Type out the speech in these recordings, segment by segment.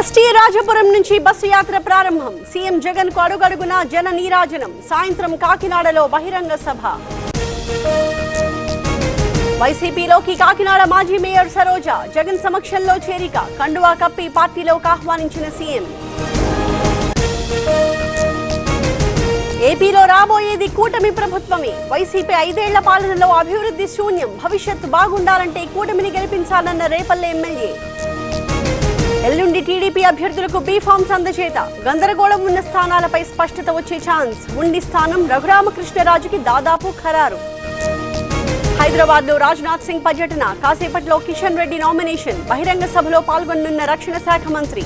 ST Rajapuram నుంచి bus యాత్ర ప్రారంభం సీఎం జగన్ కు అడుగడుగునా జన నీరాజనం సాయంత్రం కాకినాడలో బహిరంగ సభ వైసీపీలోకి కాకినాడ మాజీ మేయర్ సరోజ జగన్ సమక్షంలో చేరిక కండువా కప్పి పార్టీలోకి ఆహ్వానించిన సీఎం ఏపీలో రాబోయేది కూటమి ప్రభుత్వమే వైసీపీ ఐదేళ్ల పాలనలో అభివృద్ధి శూన్యం భవిష్యత్తు బాగుండాలంటే కూటమిని గెలిపించాలన్న రేపల్లె ఎమ్మెల్యే ఎల్లుండి టీడీపీ అభ్యర్థులకు బీ ఫామ్స్ అందజేత గందరగోళం ఉన్న స్థానాలపై స్పష్టత వచ్చే ఛాన్స్ ఉండి స్థానం రఘురామకృష్ణరాజుకి దాదాపు ఖరారు హైదరాబాద్ లో రాజ్నాథ్ సింగ్ పర్యటన కాసేపట్లో కిషన్ రెడ్డి నామినేషన్ బహిరంగ సభలో పాల్గొనున్న రక్షణ శాఖ మంత్రి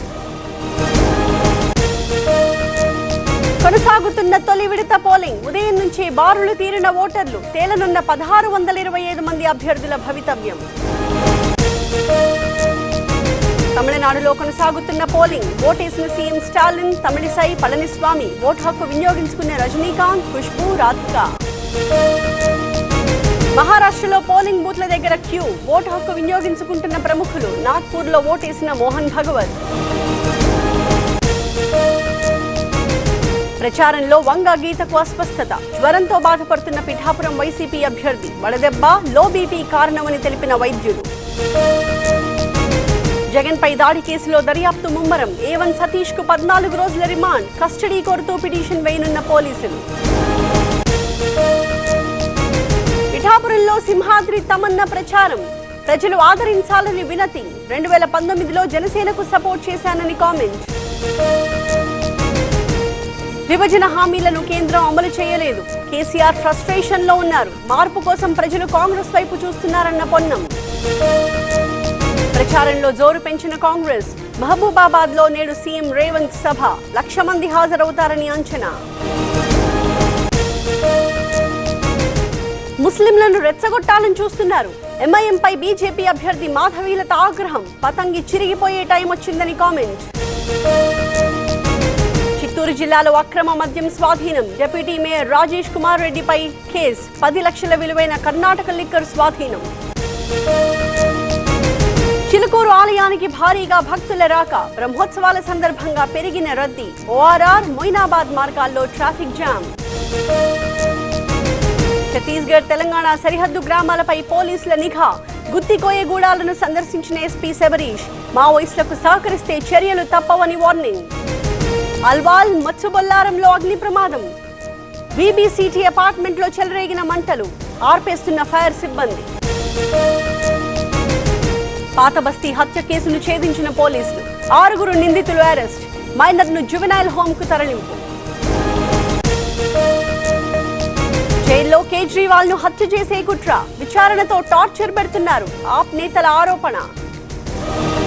కొనసాగుతున్న తొలి విడత పోలింగ్ ఉదయం నుంచి బారులు తీరిన ఓటర్లు తేలనున్న పదహారు వందల ఇరవై ఐదు మంది అభ్యర్థుల భవితవ్యం తమిళనాడులో కొనసాగుతున్న పోలింగ్ ఓటేసిన సీఎం స్టాలిన్ తమిళిసై పళనిస్వామి ఓటు హక్కు వినియోగించుకున్న రజనీకాంత్ ఖుష్బు రాధిక మహారాష్ట్రలో పోలింగ్ బూత్ల దగ్గర క్యూ ఓటు హక్కు వినియోగించుకుంటున్న ప్రముఖులు నాగ్పూర్లో ఓటేసిన మోహన్ భగవత్ ప్రచారంలో వంగ గీతకు అస్వస్థత జ్వరంతో బాధపడుతున్న పిఠాపురం వైసీపీ అభ్యర్థి వడదెబ్బ లో బీపీ కారణమని తెలిపిన వైద్యులు జగన్ పై దాడి కేసులో దర్యాప్తు ముమ్మరం ఏవన్ సతీష్ కు పద్నాలుగు రోజుల రిమాండ్ కస్టడీ కోరుతూ పిటిషన్ వేయనున్న పోలీసులు పిఠాపురంలో సింహాద్రి తమన్న ప్రచారం ప్రజలు ఆదరించాలని వినతి రెండు వేల పంతొమ్మిదిలో జనసేనకు సపోర్ట్ చేశానని కామెంట్ విభజన హామీలను కేంద్రం అమలు చేయలేదు కేసీఆర్ ఫ్రస్ట్రేషన్ లో ఉన్నారు మార్పు కోసం ప్రజలు కాంగ్రెస్ వైపు చూస్తున్నారన్న పొన్నం ప్రచారంలో జోరు పెంచిన కాంగ్రెస్ మహబూబాబాద్ లో నేడు సీఎం రేవంత్ సభ లక్ష మంది హాజరవుతారని అంచనా ముస్లింలను రెచ్చగొట్టాలని చూస్తున్నారు ఎంఐఎంపై బీజేపీ అభ్యర్థి మాధవీలత ఆగ్రహం పతంగి చిరిగిపోయే టైం వచ్చిందని కామెంట్ చిత్తూరు జిల్లాలో అక్రమ మద్యం స్వాధీనం డిప్యూటీ మేయర్ రాజేష్ కుమార్ రెడ్డిపై కేస్ పది లక్షల విలువైన కర్ణాటక లిక్కర్ స్వాధీనం చిలుకూరు ఆలయానికి భారీగా భక్తుల రాక బ్రహ్మోత్సవాల సందర్భంగా పెరిగిన రద్దీ ఓఆర్ఆర్ మొయినాబాద్ మార్గాల్లో ట్రాఫిక్ జామ్ ఛత్తీస్గఢ్ తెలంగాణ సరిహద్దు గ్రామాలపై పోలీసుల నిఘా గుత్తికోయగూడాలను సందర్శించిన ఎస్పీ శబరీష్ మావోయిస్టులకు సహకరిస్తే చర్యలు తప్పవని వార్నింగ్ అల్వాల్ మచ్చుబొల్లారంలో అగ్ని ప్రమాదం బీబీసీటీ అపార్ట్మెంట్ లో చెలరేగిన మంటలు ఆర్పేస్తున్న ఫైర్ సిబ్బంది పాత బస్తీ హత్య కేసును ఛేదించిన పోలీసులు ఆరుగురు నిందితులు అరెస్ట్ మైనర్ ను జువెనైల్ హోమ్ కు తరలింపు జైల్లో కేజ్రీవాల్ ను హత్య చేసే కుట్ర విచారణతో టార్చర్ పెడుతున్నారు ఆప్ నేతల ఆరోపణ